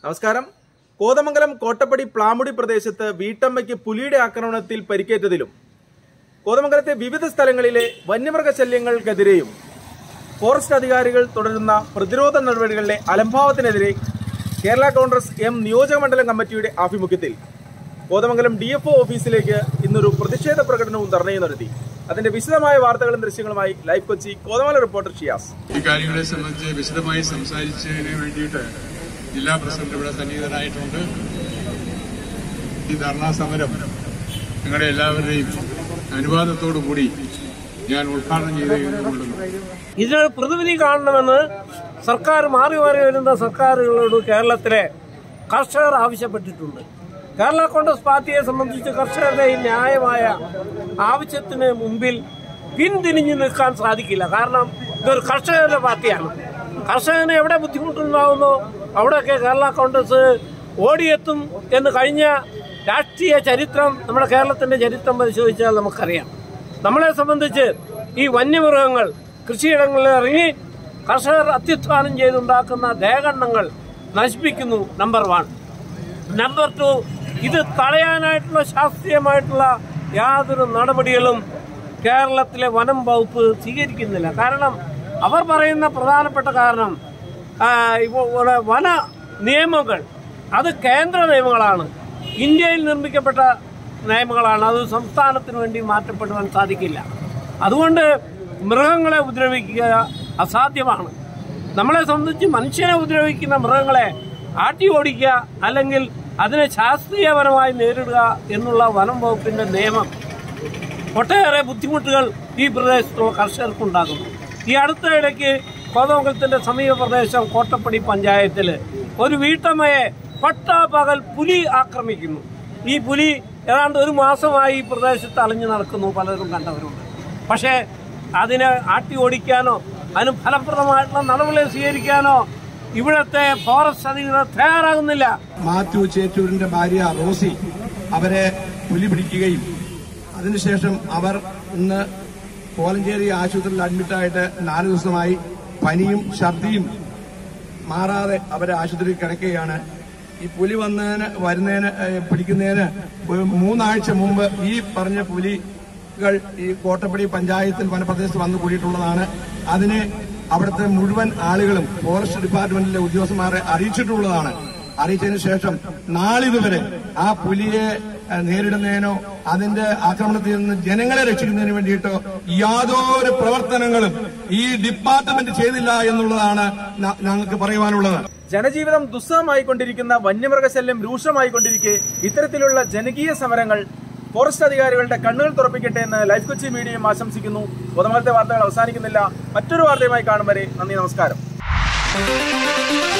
നമസ്കാരം കോതമംഗലം കോട്ടപ്പടി പ്ലാമുടി പ്രദേശത്ത് വീട്ടമ്മയ്ക്ക് പുലിയുടെ ആക്രമണത്തിൽ പരിക്കേറ്റതിലും കോതമംഗലത്തെ വിവിധ സ്ഥലങ്ങളിലെ വന്യമൃഗശല്യങ്ങൾക്കെതിരെയും ഫോറസ്റ്റ് അധികാരികൾ തുടരുന്ന പ്രതിരോധ നടപടികളിലെ അലംഭാവത്തിനെതിരെ കേരള കോൺഗ്രസ് എം നിയോജകമണ്ഡലം കമ്മിറ്റിയുടെ ആഭിമുഖ്യത്തിൽ കോതമംഗലം ഡി എഫ് ഒ ഓഫീസിലേക്ക് ഇന്നൊരു പ്രതിഷേധ പ്രകടനവും ധർണയും നടത്തി അതിന്റെ വിശദമായ വാർത്തകളും ദൃശ്യങ്ങളുമായി ലൈവ് കൊച്ചി കോതമംഗലം റിപ്പോർട്ടർ ഷിയാസ് ഈ കാര്യങ്ങളെ സംബന്ധിച്ച് വിശദമായി സംസാരിച്ചതിന് വേണ്ടിയിട്ട് ജില്ലാ പ്രസിഡന്റ് ഇവിടെ സന്നിഹിതനായിട്ടുണ്ട് ഈ ധർണാ സമരം നിങ്ങളുടെ എല്ലാവരുടെയും അനുവാദത്തോടു കൂടി ഞാൻ ഉദ്ഘാടനം ചെയ്തുകൊള്ളുന്നു ഇതിനൊരു പ്രതിവിധി കാണണമെന്ന് സർക്കാർ മാറി മാറി വരുന്ന സർക്കാരുകളോട് കേരളത്തിലെ കർഷകർ ആവശ്യപ്പെട്ടിട്ടുണ്ട് കേരള കോൺഗ്രസ് പാർട്ടിയെ സംബന്ധിച്ച് കർഷകരുടെ ഈ ന്യായമായ ആവശ്യത്തിന് മുമ്പിൽ പിന്തിരിഞ്ഞു നിൽക്കാൻ സാധിക്കില്ല കാരണം ഇതൊരു കർഷകരുടെ പാർട്ടിയാണ് കർഷകന് എവിടെ ബുദ്ധിമുട്ടുണ്ടാവുന്നോ അവിടെയൊക്കെ കേരള കോൺഗ്രസ് ഓടിയെത്തും എന്ന് കഴിഞ്ഞ രാഷ്ട്രീയ ചരിത്രം നമ്മുടെ കേരളത്തിന്റെ ചരിത്രം പരിശോധിച്ചാൽ നമുക്കറിയാം നമ്മളെ സംബന്ധിച്ച് ഈ വന്യമൃഗങ്ങൾ കൃഷിയിടങ്ങളിൽ ഇറങ്ങി കർഷകർ അത്യുത്ഥാനം ചെയ്തുണ്ടാക്കുന്ന ദേഹണ്ണങ്ങൾ നശിപ്പിക്കുന്നു നമ്പർ വൺ നമ്പർ ടു ഇത് തടയാനായിട്ടുള്ള ശാസ്ത്രീയമായിട്ടുള്ള യാതൊരു നടപടികളും കേരളത്തിലെ വനം വകുപ്പ് സ്വീകരിക്കുന്നില്ല കാരണം അവർ പറയുന്ന പ്രധാനപ്പെട്ട കാരണം ആ, ഇപ്പോൾ ഇവിടെ വന നിയമങ്ങൾ അത് കേന്ദ്ര നിയമങ്ങളാണ് ഇന്ത്യയിൽ നിർമ്മിക്കപ്പെട്ട നിയമങ്ങളാണ് അത് സംസ്ഥാനത്തിന് വേണ്ടി മാറ്റപ്പെടുവാൻ സാധിക്കില്ല അതുകൊണ്ട് മൃഗങ്ങളെ ഉപദ്രവിക്കുക അസാധ്യമാണ് നമ്മളെ സംബന്ധിച്ച് മനുഷ്യനെ ഉപദ്രവിക്കുന്ന മൃഗങ്ങളെ ആട്ടി ഓടിക്കുക അല്ലെങ്കിൽ അതിനെ ശാസ്ത്രീയപരമായി നേരിടുക എന്നുള്ള വനം വകുപ്പിന്റെ നിയമം ഒട്ടേറെ ബുദ്ധിമുട്ടുകൾ ഈ പ്രദേശത്തുള്ള കർഷകർക്കുണ്ടാകുന്നു ഈ അടുത്ത ഇടയ്ക്ക് കോതമംഗലത്തിന്റെ സമീപ പ്രദേശം കോട്ടപ്പടി പഞ്ചായത്തിൽ ഒരു വീട്ടമ്മയെ പട്ടാപകൽ പുലി ആക്രമിക്കുന്നു ഈ പുലി ഏതാണ്ട് ഒരു മാസമായി ഈ പ്രദേശത്ത് അലഞ്ഞു നടക്കുന്നു പലരും കണ്ടവരുണ്ട് പക്ഷേ അതിനെ ആട്ടി ഓടിക്കാനോ അതിന് ഫലപ്രദമായിട്ടുള്ള നടപടി സ്വീകരിക്കാനോ ഇവിടുത്തെ ഫോറസ്റ്റ് അധികൃതർ തയ്യാറാകുന്നില്ല മാത്യു ചേറ്റൂരിന്റെ ഭാര്യ റോസി അവരെ പുലി പിടിക്കുകയും അതിനുശേഷം അവർ ഇന്ന് കോലഞ്ചേരി ആശുപത്രിയിൽ അഡ്മിറ്റായിട്ട് നാല് ദിവസമായി പനിയും ഛർദിയും മാറാതെ അവർ ആശുപത്രിയിൽ കിടക്കുകയാണ് ഈ പുലി വന്നതിന് വരുന്നതിന് ഏഹ്, പിടിക്കുന്നതിന് ഒരു മൂന്നാഴ്ച മുമ്പ് ഈ പറഞ്ഞ പുലികൾ ഈ കോട്ടപ്പടി പഞ്ചായത്തിൽ വനപ്രദേശത്ത് വന്നു കൂടിയിട്ടുള്ളതാണ് അതിനെ അവിടുത്തെ മുഴുവൻ ആളുകളും ഫോറസ്റ്റ് ഡിപ്പാർട്ട്മെന്റിലെ ഉദ്യോഗസ്ഥന്മാരെ അറിയിച്ചിട്ടുള്ളതാണ് അറിയിച്ചതിന് ശേഷം നാളിതുവരെ ആ പുലിയെ ഏഹ്, നേരിടുന്നതിനോ അതിന്റെ ആക്രമണത്തിൽ നിന്ന് ജനങ്ങളെ രക്ഷിക്കുന്നതിന് വേണ്ടിയിട്ടോ യാതൊരു പ്രവർത്തനങ്ങളും ഈ ഡിപ്പാർട്ട്മെന്റ് ചെയ്തില്ല എന്നുള്ളതാണ് ന- ഞങ്ങൾക്ക് പറയുവാനുള്ളത് ജനജീവിതം ദുസ്സഹമായിക്കൊണ്ടിരിക്കുന്ന വന്യമൃഗശല്യം രൂക്ഷമായിക്കൊണ്ടിരിക്കെ ഇത്തരത്തിലുള്ള ജനകീയ സമരങ്ങൾ ഫോറസ്റ്റ് അധികാരികളുടെ കണ്ണുകൾ തുറപ്പിക്കട്ടെ എന്ന് ലൈഫ് കൊച്ചി മീഡിയയും ആശംസിക്കുന്നു പൊതുമലത്തെ വാർത്തകൾ അവസാനിക്കുന്നില്ല മറ്റൊരു വാർത്തയുമായി കാണും വരെ നന്ദി നമസ്കാരം